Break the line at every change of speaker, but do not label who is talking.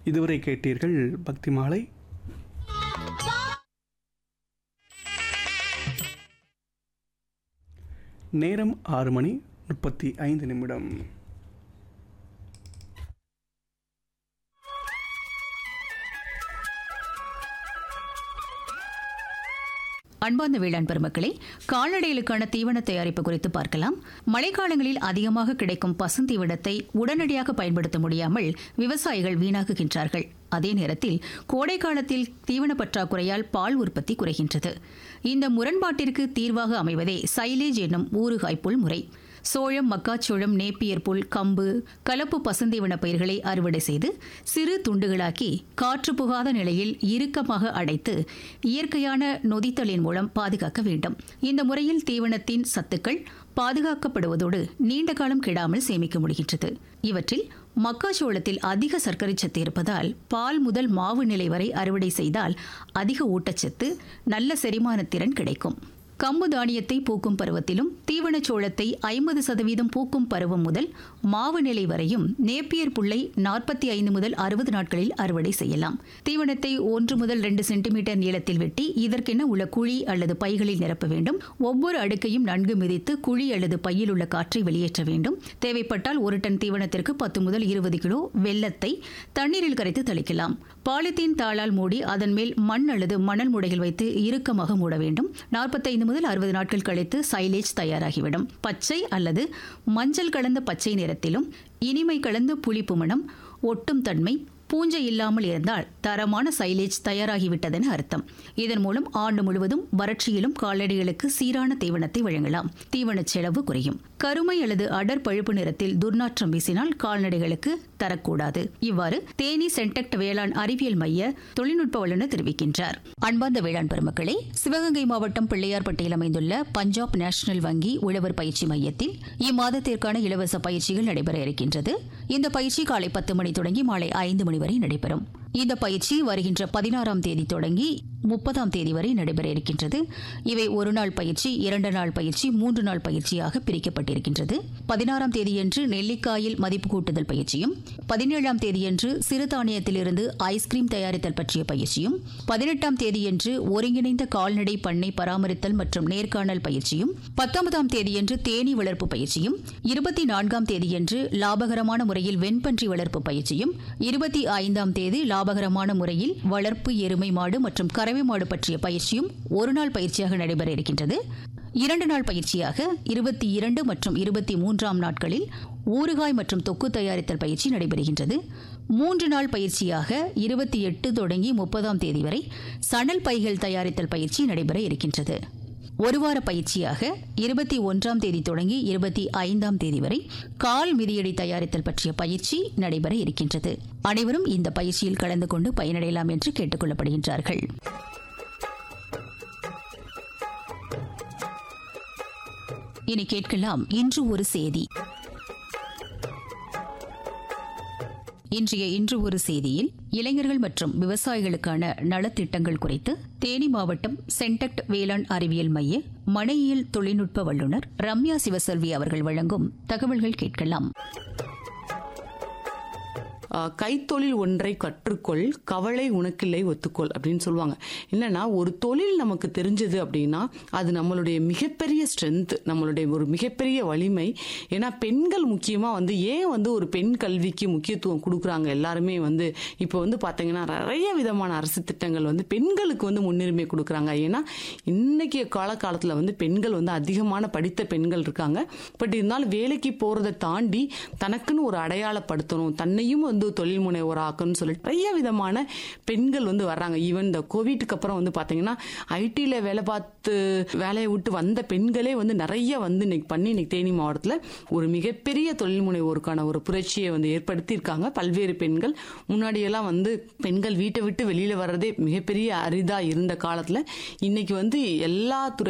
இதுவரை கேட்டீர்கள் பக்தி மாலை நேரம் ஆறு மணி முப்பத்தி ஐந்து நிமிடம்
அன்பார்ந்த வேளாண் பெருமக்களே கால்நடைகளுக்கான தீவன தயாரிப்பு குறித்து பார்க்கலாம் மழைக்காலங்களில் அதிகமாக கிடைக்கும் பசுந்தீவனத்தை உடனடியாக பயன்படுத்த முடியாமல் விவசாயிகள் வீணாக்குகின்றார்கள் அதே நேரத்தில் கோடை காலத்தில் தீவன பற்றாக்குறையால் பால் உற்பத்தி குறைகின்றது இந்த முரண்பாட்டிற்கு தீர்வாக அமைவதே சைலேஜ் என்னும் ஊறுகாய் புல் முறை சோளம் மக்காச்சோளம் நேப்பியர் புல் கம்பு கலப்பு பசுந்தீவன பயிர்களை அறுவடை செய்து சிறு துண்டுகளாக்கி காற்று புகாத நிலையில் இறுக்கமாக அடைத்து இயற்கையான நொதித்தலின் மூலம் பாதுகாக்க வேண்டும் இந்த முறையில் தீவனத்தின் சத்துக்கள் பாதுகாக்கப்படுவதோடு நீண்ட காலம் கெடாமல் சேமிக்க முடிகின்றது இவற்றில் மக்காச்சோளத்தில் அதிக சர்க்கரை சத்து இருப்பதால் பால் முதல் மாவு நிலை வரை அறுவடை செய்தால் அதிக ஊட்டச்சத்து நல்ல செரிமானத்திறன் கிடைக்கும் கம்பு தானியத்தை பூக்கும் பருவத்திலும் தீவனச் சோளத்தை ஐம்பது சதவீதம் பூக்கும் பருவம் முதல் மாவு நிலை வரையும் நேப்பியர் புல்லை நாற்பத்தி ஐந்து முதல் அறுபது நாட்களில் அறுவடை செய்யலாம் தீவனத்தை ஒன்று முதல் ரெண்டு சென்டிமீட்டர் நீளத்தில் வெட்டி இதற்கென உள்ள குழி அல்லது பைகளில் நிரப்ப வேண்டும் ஒவ்வொரு அடுக்கையும் நன்கு மிதித்து குழி அல்லது பையில் உள்ள காற்றை வெளியேற்ற வேண்டும் தேவைப்பட்டால் ஒரு டன் தீவனத்திற்கு பத்து முதல் இருபது கிலோ வெள்ளத்தை தண்ணீரில் கரைத்து தெளிக்கலாம் பாலித்தீன் தாளால் மூடி அதன் மேல் மண் அல்லது மணல் முடைகள் வைத்து இறுக்கமாக மூட வேண்டும் நாற்பத்தைந்து முதல் அறுபது நாட்கள் கழித்து சைலேஜ் தயாராகிவிடும் பச்சை அல்லது மஞ்சள் கலந்த பச்சை நிறத்திலும் இனிமை கலந்த புளிப்பு மணம் ஒட்டும் தன்மை பூஞ்சை இல்லாமல் இருந்தால் தரமான சைலேஜ் தயாராகிவிட்டதென அர்த்தம் இதன் மூலம் ஆண்டு முழுவதும் வறட்சியிலும் கால்நடைகளுக்கு சீரான தீவனத்தை வழங்கலாம் தீவனச் செலவு குறையும் கருமை அல்லது அடர் பழுப்பு நிறத்தில் துர்நாற்றம் வீசினால் கால்நடைகளுக்கு தரக்கூடாது இவ்வாறு தேனி சென்டெக்ட் வேளாண் அறிவியல் மைய தொழில்நுட்ப வல்லுநர் தெரிவிக்கின்றார் அன்பார்ந்த வேளாண் பெருமக்களே சிவகங்கை மாவட்டம் பிள்ளையார்பட்டியில் அமைந்துள்ள பஞ்சாப் நேஷனல் வங்கி உழவர் பயிற்சி மையத்தில் இம்மாதத்திற்கான இலவச பயிற்சிகள் நடைபெற இருக்கின்றது இந்த பயிற்சி காலை பத்து மணி தொடங்கி மாலை ஐந்து மணி வரை நடைபெறும் இந்த பயிற்சி வருகின்ற பதினாறாம் தேதி தொடங்கி முப்பதாம் தேதி வரை நடைபெற இருக்கின்றது இவை ஒரு நாள் பயிற்சி இரண்டு நாள் பயிற்சி மூன்று நாள் பயிற்சியாக பிரிக்கப்பட்டிருக்கின்றது பதினாறாம் தேதியன்று நெல்லிக்காயில் மதிப்பு கூட்டுதல் பயிற்சியும் பதினேழாம் தேதியன்று சிறுதானியத்திலிருந்து ஐஸ்கிரீம் தயாரித்தல் பற்றிய பயிற்சியும் பதினெட்டாம் தேதியன்று ஒருங்கிணைந்த கால்நடை பண்ணை பராமரித்தல் மற்றும் நேர்காணல் பயிற்சியும் பத்தொன்பதாம் தேதியன்று தேனீ வளர்ப்பு பயிற்சியும் இருபத்தி நான்காம் தேதியன்று லாபகரமான முறையில் வெண்பன்றி வளர்ப்பு பயிற்சியும் இருபத்தி ஐந்தாம் தேதி லாபகரமான முறையில் வளர்ப்பு எருமை மாடு மற்றும் கறவை மாடு பற்றிய பயிற்சியும் ஒரு நாள் பயிற்சியாக நடைபெற இருக்கின்றது இரண்டு நாள் பயிற்சியாக இருபத்தி இரண்டு மற்றும் இருபத்தி மூன்றாம் நாட்களில் ஊறுகாய் மற்றும் தொக்கு தயாரித்தல் பயிற்சி நடைபெறுகின்றது மூன்று நாள் பயிற்சியாக இருபத்தி எட்டு தொடங்கி முப்பதாம் தேதி வரை சணல் பைகள் தயாரித்தல் பயிற்சி நடைபெற இருக்கின்றது ஒரு வார பயிற்சியாக இருபத்தி ஒன்றாம் தேதி தொடங்கி இருபத்தி ஐந்தாம் தேதி வரை கால் மிதியடி தயாரித்தல் பற்றிய பயிற்சி நடைபெற இருக்கின்றது அனைவரும் இந்த பயிற்சியில் கலந்து கொண்டு பயனடையலாம் என்று கேட்டுக் கொள்ளப்படுகின்றார்கள் இனி கேட்கலாம் இன்று ஒரு செய்தி இன்றைய இன்று ஒரு செய்தியில் இளைஞர்கள் மற்றும் விவசாயிகளுக்கான நலத்திட்டங்கள் குறித்து தேனி மாவட்டம் சென்டக்ட் வேளாண் அறிவியல் மைய மனையியல் தொழில்நுட்ப வல்லுநர் ரம்யா சிவசெல்வி அவர்கள் வழங்கும் தகவல்கள் கேட்கலாம்
ஆஹ் கைத்தொழில் ஒன்றை கற்றுக்கொள் கவலை உனக்கில்லை ஒத்துக்கொள் அப்படின்னு சொல்லுவாங்க என்னன்னா ஒரு தொழில் நமக்கு தெரிஞ்சது அப்படின்னா அது நம்மளுடைய மிகப்பெரிய ஸ்ட்ரென்த் நம்மளுடைய ஒரு மிகப்பெரிய வலிமை ஏன்னா பெண்கள் முக்கியமா வந்து ஏன் வந்து ஒரு பெண் கல்விக்கு முக்கியத்துவம் கொடுக்குறாங்க எல்லாருமே வந்து இப்போ வந்து பாத்தீங்கன்னா நிறைய விதமான அரசு திட்டங்கள் வந்து பெண்களுக்கு வந்து முன்னுரிமை கொடுக்குறாங்க ஏன்னா இன்னைக்கு காலகாலத்தில் வந்து பெண்கள் வந்து அதிகமான படித்த பெண்கள் இருக்காங்க பட் இருந்தாலும் வேலைக்கு போறதை தாண்டி தனக்குன்னு ஒரு அடையாளப்படுத்தணும் தன்னையும் வந்து தொழில் முனைவோர் ஆக்கணும்னு சொல்லிட்டு நிறைய விதமான பெண்கள் வந்து வர்றாங்க ஈவன் இந்த கோவிட்க்கு அப்புறம் வந்து பாத்தீங்கன்னா ஐடியில் வேலை பார்த்து வேலையை விட்டு வந்த பெண்களே வந்து நிறைய வந்து இன்னைக்கு பண்ணி இன்னைக்கு தேனி மாவட்டத்தில் ஒரு மிகப்பெரிய தொழில் முனைவோருக்கான ஒரு புரட்சியை வந்து ஏற்படுத்தியிருக்காங்க பல்வேறு பெண்கள் முன்னாடியெல்லாம் வந்து பெண்கள் வீட்டை விட்டு வெளியில வர்றதே மிகப்பெரிய அரிதா இருந்த காலத்துல இன்னைக்கு வந்து எல்லா துறை